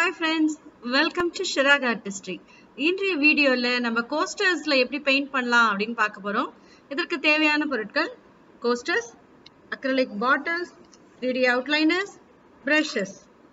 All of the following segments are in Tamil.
ஹாய் ஃப்ரெண்ட்ஸ் வெல்கம் டு ஷிராக் ஆர்டிஸ்ட்ரி இன்றைய வீடியோவில் நம்ம கோஸ்டர்ஸில் எப்படி பெயிண்ட் பண்ணலாம் அப்படின்னு பார்க்க போகிறோம் இதற்கு தேவையான பொருட்கள் coasters acrylic bottles three outliners brushes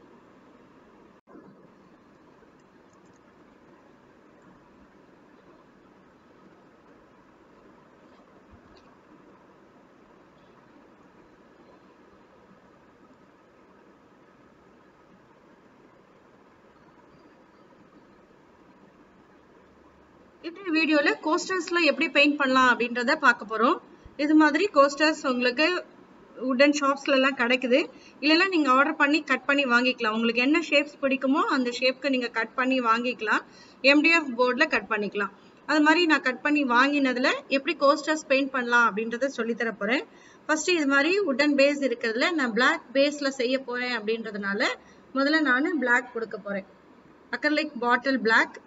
இந்த வீடியோவில் கோஸ்டர்ஸில் எப்படி பெயிண்ட் பண்ணலாம் அப்படின்றத பார்க்க போகிறோம் இது மாதிரி கோஸ்டர்ஸ் உங்களுக்கு உடன் ஷாப்ஸ்லலாம் கிடைக்குது இல்லைன்னா நீங்கள் ஆர்டர் பண்ணி கட் பண்ணி வாங்கிக்கலாம் உங்களுக்கு என்ன ஷேப்ஸ் பிடிக்குமோ அந்த ஷேப்க்கு நீங்கள் கட் பண்ணி வாங்கிக்கலாம் எம்டிஎஃப் போர்டில் கட் பண்ணிக்கலாம் அது மாதிரி நான் கட் பண்ணி வாங்கினதில் எப்படி கோஸ்டர்ஸ் பெயிண்ட் பண்ணலாம் அப்படின்றத சொல்லித்தர போகிறேன் ஃபஸ்ட்டு இது மாதிரி உடன் பேஸ் இருக்கிறதுல நான் பிளாக் பேஸில் செய்ய போகிறேன் அப்படின்றதுனால முதல்ல நான் பிளாக் கொடுக்க போகிறேன் அக்கர்லிக் பாட்டில் பிளாக்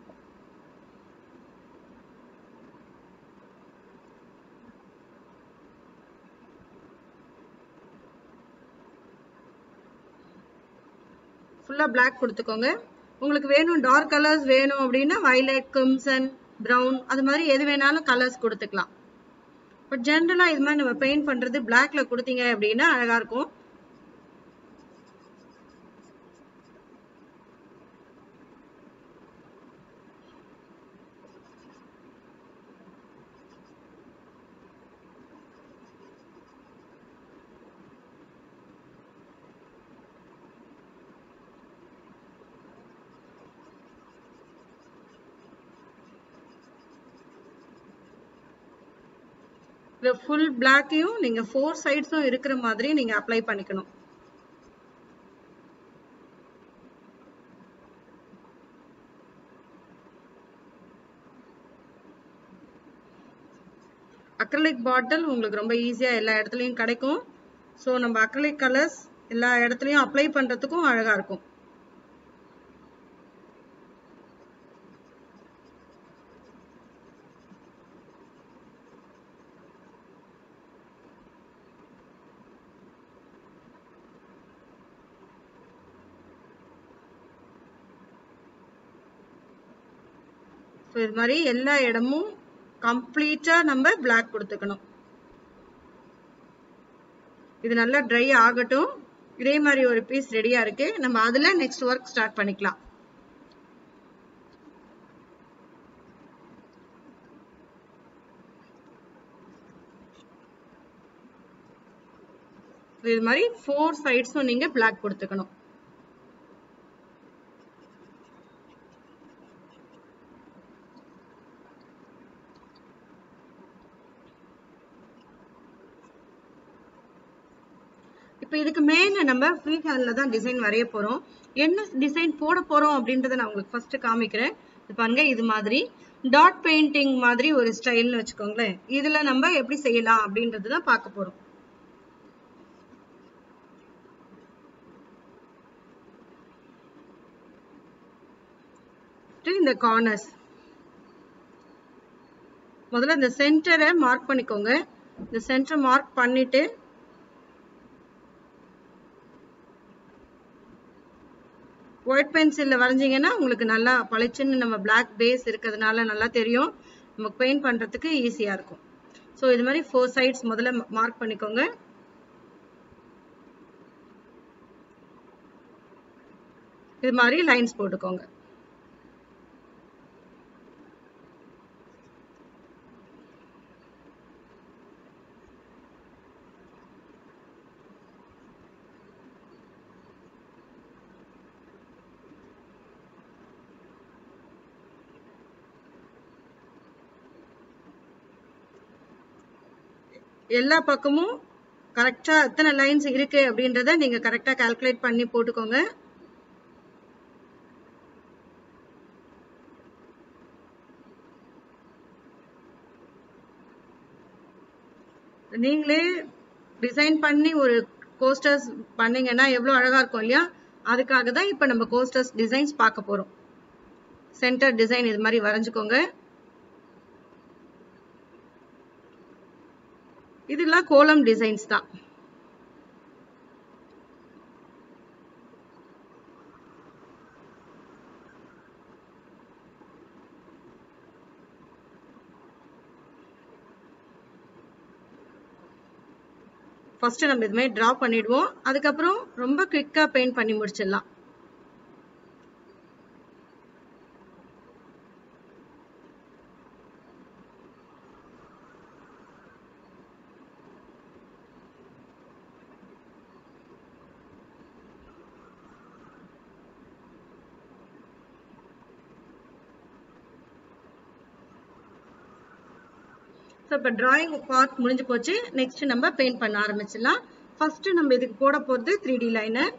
ஃபுல்லாக பிளாக் கொடுத்துக்கோங்க உங்களுக்கு வேணும் டார்க் கலர்ஸ் வேணும் அப்படின்னா வயலட் கிம்சன் ப்ரௌன் அது மாதிரி எது வேணாலும் கலர்ஸ் கொடுத்துக்கலாம் பட் ஜென்ரலாக இது மாதிரி நம்ம பெயிண்ட் பண்ணுறது பிளாக்ல கொடுத்தீங்க அப்படின்னா அழகாக இருக்கும் இந்த ஃபுல் பிளாக்கையும் நீங்கள் ஃபோர் சைட்ஸும் இருக்கிற மாதிரி நீங்கள் அப்ளை பண்ணிக்கணும் அக்ரலிக் பாட்டில் உங்களுக்கு ரொம்ப ஈஸியாக எல்லா இடத்துலையும் கிடைக்கும் ஸோ நம்ம அக்ரலிக் கலர்ஸ் எல்லா இடத்துலையும் அப்ளை பண்ணுறதுக்கும் அழகாக இருக்கும் ஸோ இது மாதிரி எல்லா இடமும் கம்ப்ளீட்டாக நம்ம பிளாக் கொடுத்துக்கணும் இது நல்லா ட்ரை ஆகட்டும் இதே மாதிரி ஒரு பீஸ் ரெடியாக இருக்கு நம்ம அதில் நெக்ஸ்ட் ஒர்க் ஸ்டார்ட் பண்ணிக்கலாம் இது மாதிரி ஃபோர் சைட்ஸும் நீங்கள் பிளாக் கொடுத்துக்கணும் இப்போ இதுக்கு மேல நம்ம ஃப்ரீ ஹேண்ட்ல தான் டிசைன் வரைய போறோம் என்ன டிசைன் போட போறோம் அப்படின்றத நான் உங்களுக்கு ஃபர்ஸ்ட் காமிக்கிறேன் இது பாருங்க இது மாதிரி டாட் பெயிண்டிங் மாதிரி ஒரு ஸ்டைல்னு வச்சுக்கோங்களேன் இதுல நம்ம எப்படி செய்யலாம் அப்படின்றது தான் பார்க்க போறோம் இந்த கார்னர்ஸ் முதல்ல இந்த சென்டரை மார்க் பண்ணிக்கோங்க இந்த சென்டரை மார்க் பண்ணிட்டு ஒயிட் பென்சிலில் வரைஞ்சிங்கன்னா உங்களுக்கு நல்லா பளிச்சுன்னு நம்ம பிளாக் பேஸ் இருக்கிறதுனால நல்லா தெரியும் நமக்கு பெயிண்ட் பண்ணுறதுக்கு ஈஸியாக இருக்கும் ஸோ இது மாதிரி ஃபோர் சைட்ஸ் முதல்ல மார்க் பண்ணிக்கோங்க இது மாதிரி லைன்ஸ் போட்டுக்கோங்க எல்லா பக்கமும் கரெக்டா எத்தனை லைன்ஸ் இருக்கு அப்படின்றத நீங்க கரெக்டா கால்குலேட் பண்ணி போட்டுக்கோங்க நீங்களே டிசைன் பண்ணி ஒரு கோஸ்டர்ஸ் பண்ணீங்கன்னா எவ்வளவு அழகா இருக்கும் இல்லையா அதுக்காக தான் இப்ப நம்ம கோஸ்டர்ஸ் டிசைன்ஸ் பார்க்க போறோம் சென்டர் டிசைன் இது மாதிரி வரைஞ்சுக்கோங்க இதெல்லாம் கோலம் டிசைன்ஸ் தான் ஃபர்ஸ்ட் நம்ம இது மாதிரி ட்ரா பண்ணிடுவோம் அதுக்கப்புறம் ரொம்ப குவிக்கா பெயிண்ட் பண்ணி முடிச்சிடலாம் ஸோ இப்போ டிராயிங் பார்ட் முடிஞ்சு போச்சு நெக்ஸ்ட் நம்ம பெயிண்ட் பண்ண ஆரம்பிச்சிடலாம் ஃபர்ஸ்ட் நம்ம இதுக்கு போட போகிறது three D liner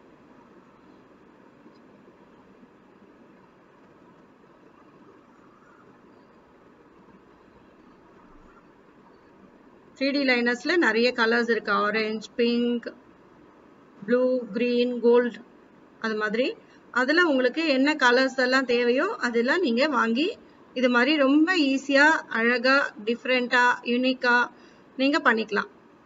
three D லைனர்ஸில் நிறைய கலர்ஸ் இருக்கு orange pink blue green gold அது மாதிரி அதில் உங்களுக்கு என்ன கலர்ஸ் எல்லாம் தேவையோ அதெல்லாம் நீங்கள் வாங்கி இது மாதிரி ரொம்ப ஈஸியாக அழகாக டிஃப்ரெண்ட்டாக யூனிக்காக நீங்கள் பண்ணிக்கலாம்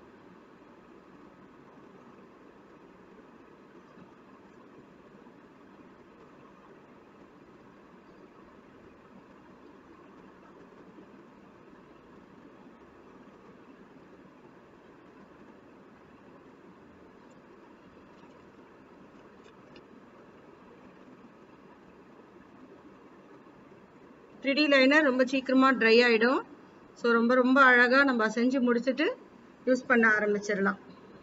த்ரீ லைனர் ரொம்ப சீக்கிரமாக ட்ரை ஆகிடும் ஸோ ரொம்ப ரொம்ப அழகாக நம்ம செஞ்சு முடிச்சுட்டு யூஸ் பண்ண ஆரம்பிச்சிடலாம்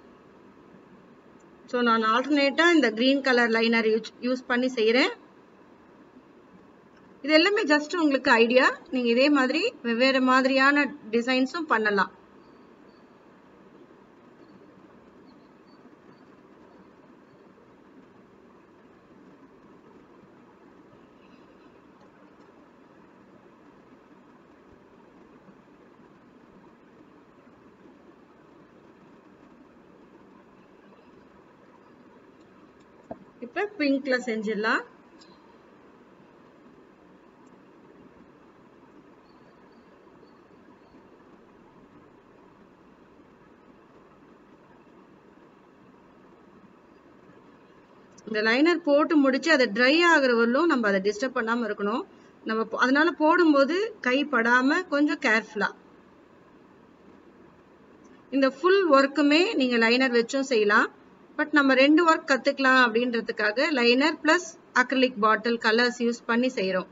ஸோ நான் ஆல்டர்னேட்டாக இந்த green colour liner use use பண்ணி செய்கிறேன் இது எல்லாமே ஜஸ்ட் உங்களுக்கு ஐடியா நீங்கள் இதே மாதிரி வெவ்வேறு மாதிரியான டிசைன்ஸும் பண்ணலாம் இப்போ பிங்க்ல செஞ்சிடலாம் இந்த லைனர் போட்டு முடிச்சு அதை ட்ரை ஆகுற வரலும் நம்ம அதை டிஸ்டர்ப் பண்ணாம இருக்கணும் நம்ம அதனால போடும்போது கை படாம கொஞ்சம் கேர்ஃபுல்லா இந்த ஃபுல் ஒர்க்குமே நீங்க லைனர் வச்சும் செய்யலாம் பட் நம்ம ரெண்டு ஒர்க் கத்துக்கலாம் அப்படின்றதுக்காக liner plus acrylic bottle colours use பண்ணி செய்யறோம்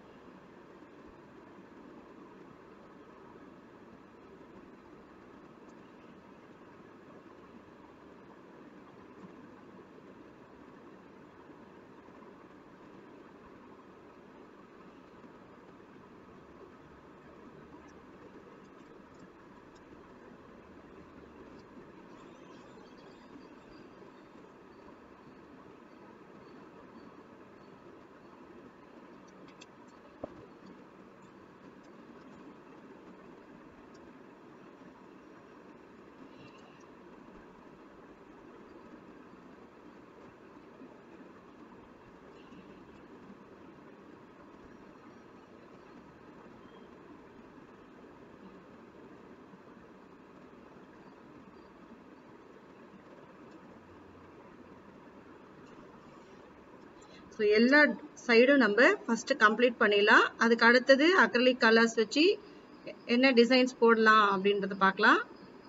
ஸோ எல்லா சைடும் நம்ம ஃபர்ஸ்ட் கம்ப்ளீட் பண்ணிடலாம் அதுக்கு அடுத்தது அக்ரலிக் கலர்ஸ் வச்சு என்ன டிசைன்ஸ் போடலாம் அப்படின்றத பார்க்கலாம்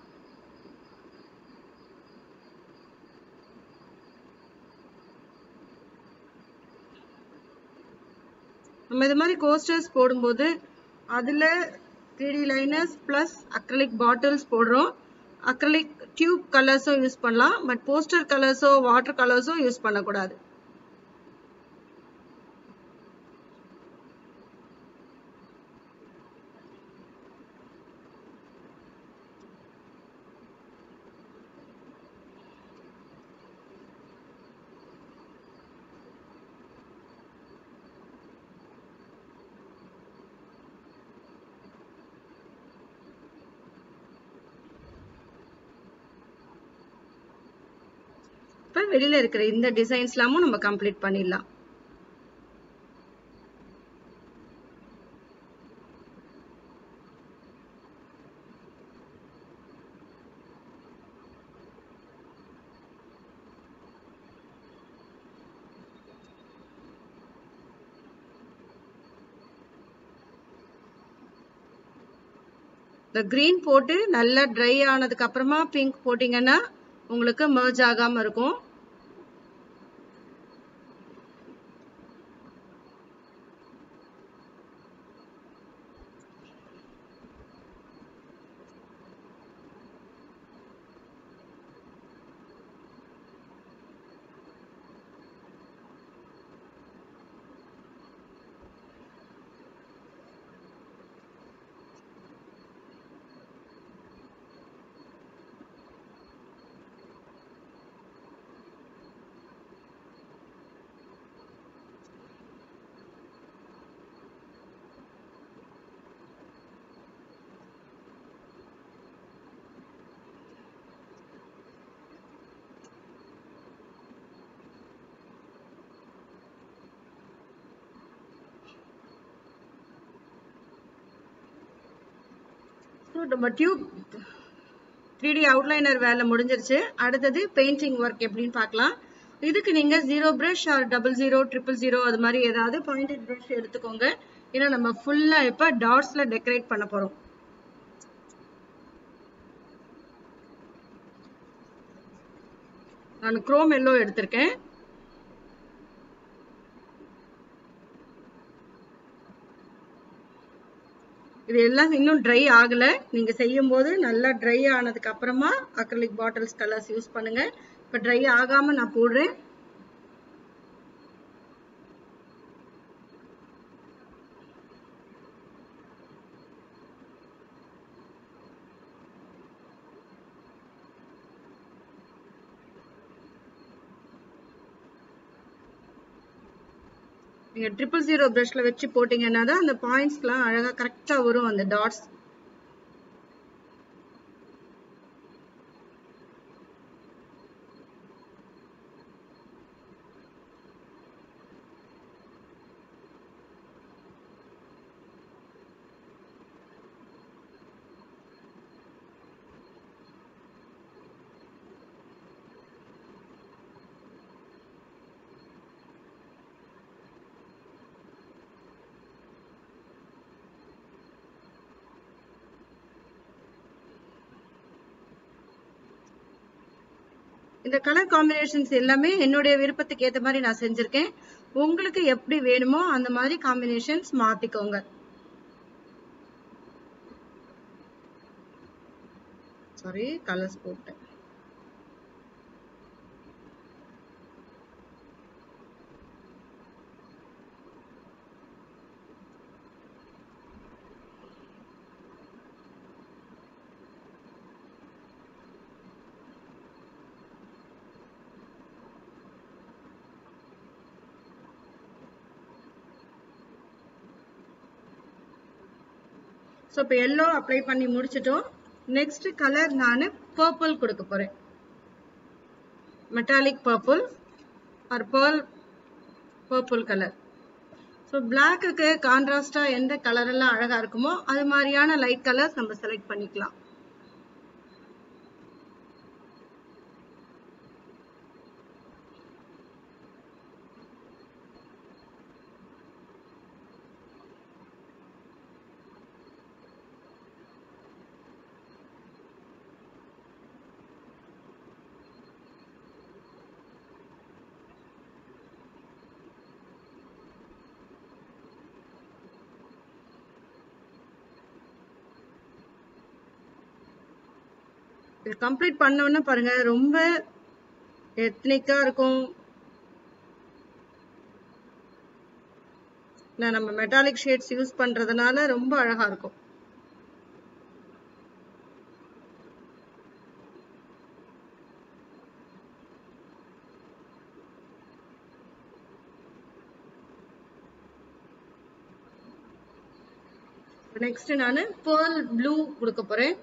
நம்ம இது மாதிரி கோஸ்டர்ஸ் போடும்போது அதில் three D liners plus acrylic bottles போடுறோம் அக்ரலிக் டியூப் கலர்ஸும் யூஸ் பண்ணலாம் பட் போஸ்டர் கலர்ஸோ வாட்டர் கலர்ஸோ யூஸ் பண்ணக்கூடாது இப்போ வெளியில இருக்கிற இந்த டிசைன்ஸ் எல்லாமும் நம்ம கம்ப்ளீட் பண்ணிடலாம் இந்த கிரீன் போட்டு நல்லா ட்ரை ஆனதுக்கு அப்புறமா பிங்க் போட்டீங்கன்னா உங்களுக்கு merge ஆகாம இருக்கும் ஸோ நம்ம டியூப் த்ரீ டி அவுட்லைனர் வேலை முடிஞ்சிருச்சு அடுத்தது பெயிண்டிங் ஒர்க் எப்படின்னு பார்க்கலாம் இதுக்கு நீங்க zero brush or double zero triple zero அது மாதிரி ஏதாவது பாயிண்டட் பிரஷ் எடுத்துக்கோங்க ஏன்னா நம்ம ஃபுல்லா இப்ப டாட்ஸ்ல டெக்கரேட் பண்ண போறோம் நான் குரோம் எல்லோ எடுத்திருக்கேன் இது எல்லாம் இன்னும் ட்ரை ஆகல நீங்க செய்யும் போது நல்லா ட்ரை ஆனதுக்கு அப்புறமா அக்ரலிக் பாட்டில்ஸ் கலர்ஸ் யூஸ் பண்ணுங்க இப்ப ட்ரை ஆகாம நான் போடுறேன் நீங்க ட்ரிபிள் ஜீரோ பிரஷ்ல வச்சு போட்டீங்கன்னா தான் அந்த பாயிண்ட்ஸ்லாம் அழகா கரெக்டா வரும் அந்த டாட்ஸ் இந்த கலர் காம்பினேஷன்ஸ் எல்லாமே என்னுடைய விருப்பத்துக்கு ஏத்த மாதிரி நான் செஞ்சிருக்கேன் உங்களுக்கு எப்படி வேணுமோ அந்த மாதிரி காம்பினேஷன்ஸ் மாத்திக்கோங்க சாரி கலர்ஸ் போட்டேன் ஸோ இப்போ எல்லோ அப்ளை பண்ணி முடிச்சிட்டோம் நெக்ஸ்ட் கலர் நான் பர்பிள் கொடுக்க போறேன் metallic purple or pearl purple colour so பிளாக்குக்கு கான்ட்ராஸ்டா எந்த கலர் எல்லாம் அழகா இருக்குமோ அது மாதிரியான லைட் கலர்ஸ் நம்ம செலக்ட் பண்ணிக்கலாம் இது கம்ப்ளீட் பண்ணோன்னு பாருங்க ரொம்ப எத்னிக்கா இருக்கும் நான் நம்ம மெட்டாலிக் ஷேட்ஸ் யூஸ் பண்றதுனால ரொம்ப அழகா இருக்கும் நெக்ஸ்ட் நான் பேர்ல் ப்ளூ கொடுக்க போறேன்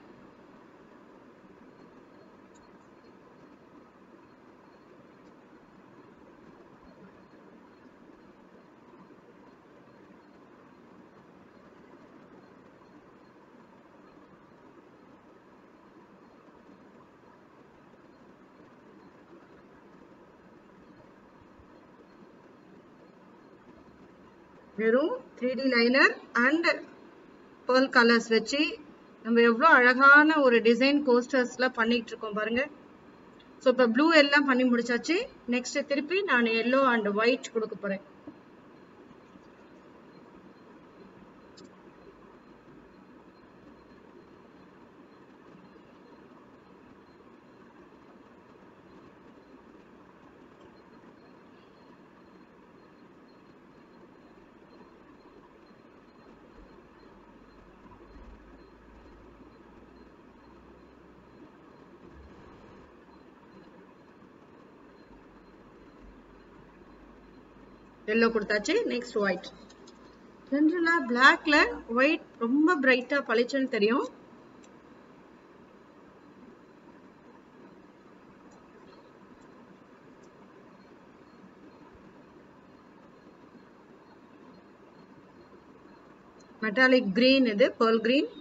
வெறும் three D liner and pearl colours வச்சு நம்ம எவ்வளோ அழகான ஒரு டிசைன் கோஸ்டர்ஸ்ல பண்ணிட்டு இருக்கோம் பாருங்க ஸோ இப்போ ப்ளூ எல்லாம் பண்ணி முடிச்சாச்சு நெக்ஸ்ட் திருப்பி நான் எல்லோ அண்ட் ஒயிட் கொடுக்க போறேன் எல்லோ கொடுத்தாச்சு நெக்ஸ்ட் ஒயிட் ஜென்ரலா பிளாக்ல ஒயிட் ரொம்ப பிரைட்டா பளிச்சுன்னு தெரியும் மெட்டாலிக் கிரீன் இது பேர்ல் கிரீன்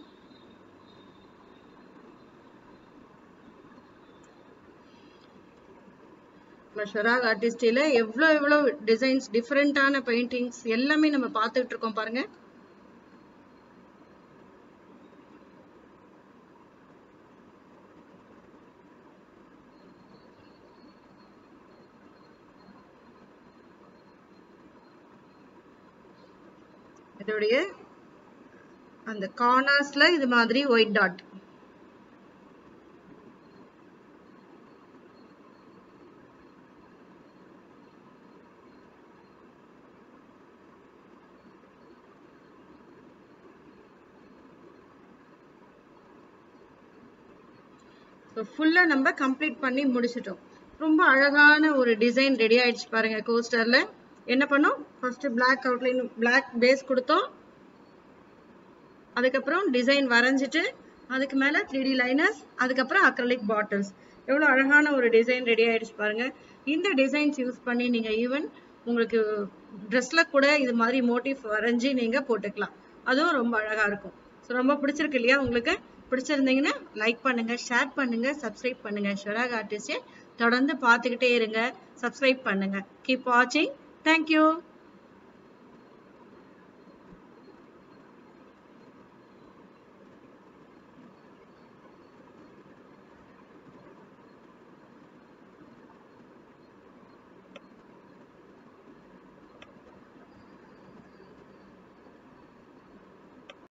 ஷராக் ஆர்டிஸ்டில எவ்வளோ எவ்வளோ டிசைன்ஸ் டிஃப்ரெண்டான பெயிண்டிங்ஸ் எல்லாமே நம்ம பார்த்துட்டு இருக்கோம் பாருங்க இதோடைய அந்த கார்னர்ஸ்ல இது மாதிரி ஒயிட் டாட் ஸோ ஃபுல்லாக நம்ம கம்ப்ளீட் பண்ணி முடிச்சிட்டோம் ரொம்ப அழகான ஒரு டிசைன் ரெடி ஆயிடுச்சு பாருங்க கோஸ்டரில் என்ன பண்ணோம் first black outline black base கொடுத்தோம் அதுக்கப்புறம் டிசைன் வரைஞ்சிட்டு அதுக்கு மேலே த்ரீ டி லைனர்ஸ் அதுக்கப்புறம் அக்ரலிக் பாட்டில்ஸ் எவ்வளோ அழகான ஒரு டிசைன் ரெடி ஆயிடுச்சு பாருங்க இந்த டிசைன்ஸ் யூஸ் பண்ணி நீங்கள் ஈவன் உங்களுக்கு ட்ரெஸ்ஸில் கூட இது மாதிரி மோட்டிவ் வரைஞ்சி நீங்கள் போட்டுக்கலாம் அதுவும் ரொம்ப அழகாக இருக்கும் ஸோ ரொம்ப பிடிச்சிருக்கு இல்லையா உங்களுக்கு பிடிச்சிருந்தீங்கன்னா லைக் பண்ணுங்க ஷேர் பண்ணுங்க சப்ஸ்கிரைப் பண்ணுங்க ஷொராக் ஆர்டிஸ்டை தொடர்ந்து பார்த்துக்கிட்டே இருங்க சப்ஸ்கிரைப் பண்ணுங்க கீப் வாட்சிங் தேங்க்யூ